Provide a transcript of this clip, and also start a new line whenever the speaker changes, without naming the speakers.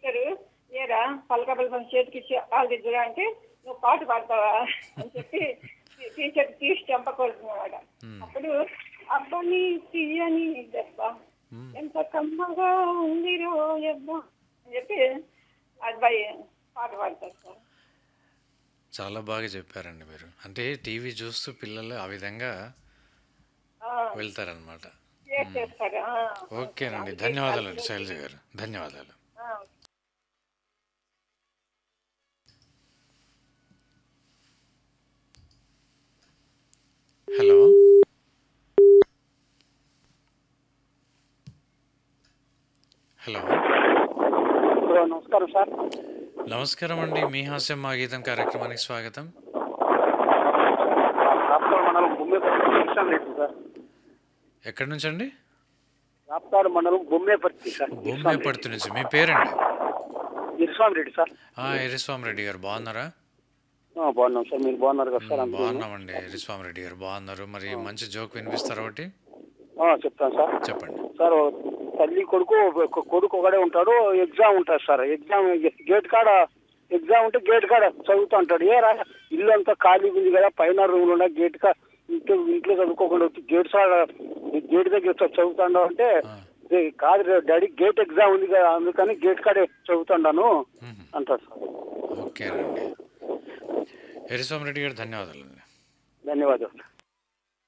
Teacher ఏరా పలక పలకం చేతికి ఇచ్చి వాళ్ళ దగ్గర అంటే నువ్వు పాట పాడతావా అని చెప్పి టీ- టీచర్ తీసి చంపకూడదు అప్పుడు అబ్బని తీయని దెబ్బ ఎంత కమ్మగా ఉంది రోయబ్బ అని చెప్పి అబ్బాయి పాట పాడతారు సార్
చాలా బాగా చెప్పారండి మీరు అంటే టీవీ చూస్తూ పిల్లలు ఆ విధంగా
ఆ,
వెళ్తారనమాట
షేర్ చేస్తారు ఆ.
ఓకేనండి ధన్యవాదాలండి శైలజ గారు ధన్యవాదాలు
ఆ.
హలో హలో
హలో నమస్కారం సార్
నమస్కారం అండి మీ హాస్యం మా గీతం కార్యక్రమానికి స్వాగతం
రాప్తాడు మండలం బొమ్మేపర్తి ఇర్షాం రెడ్డి సార్
ఎక్కడి నుంచి అండి
రాప్తాడు మండలం బొమ్మేపర్తి సార్
భూమిపర్తి నుంచి మీ పేరండి
ఇర్షాం రెడ్డి సార్
ఆ, ఎరిస్వామి రెడ్డి గారు బాగున్నారా
ఆ, బాగున్నాం సార్ మీరు బాగున్నారు కదా సార్ అందరూ?
బాగున్నామండి ఎరిస్వామి రెడ్డి గారు బాగున్నారు మరి మంచి జోక్ వినిపిస్తారా ఒకటి
ఆ, చెప్తాను సార్
చెప్పండి
సార్ ఓ తల్లి కొడుకు ఒక కొడుకు ఒకడే ఉంటాడు ఎగ్జామ్ ఉంటుంది సార్ ఎగ్జామ్ గేట్ కాడ ఎగ్జామ్ ఉంటే గేట్ కాడ చదువుతూ ఉంటాడు ఏ రా ఇల్లు అంతా ఖాళీ ఉంది కదా పైన రూమ్లు ఉన్నాయి గేట్ కా ఇంట్లో ఇంట్లో చదువుకోకుండా వచ్చి గేట్ కాడ గేట్ దగ్గర చ- చదువుతాడు అంటే "ఏ, కాదు రే డాడీ గేట్ ఎగ్జామ్ ఉంది కదా అందుకని గేట్ కాడే చదువుతున్నాను
మ్మ్.
అంటాడు సార్
ఓకేనండి ఎరిస్వామి రెడ్డి గారు ధన్యవాదాలండి
ధన్యవాదాలు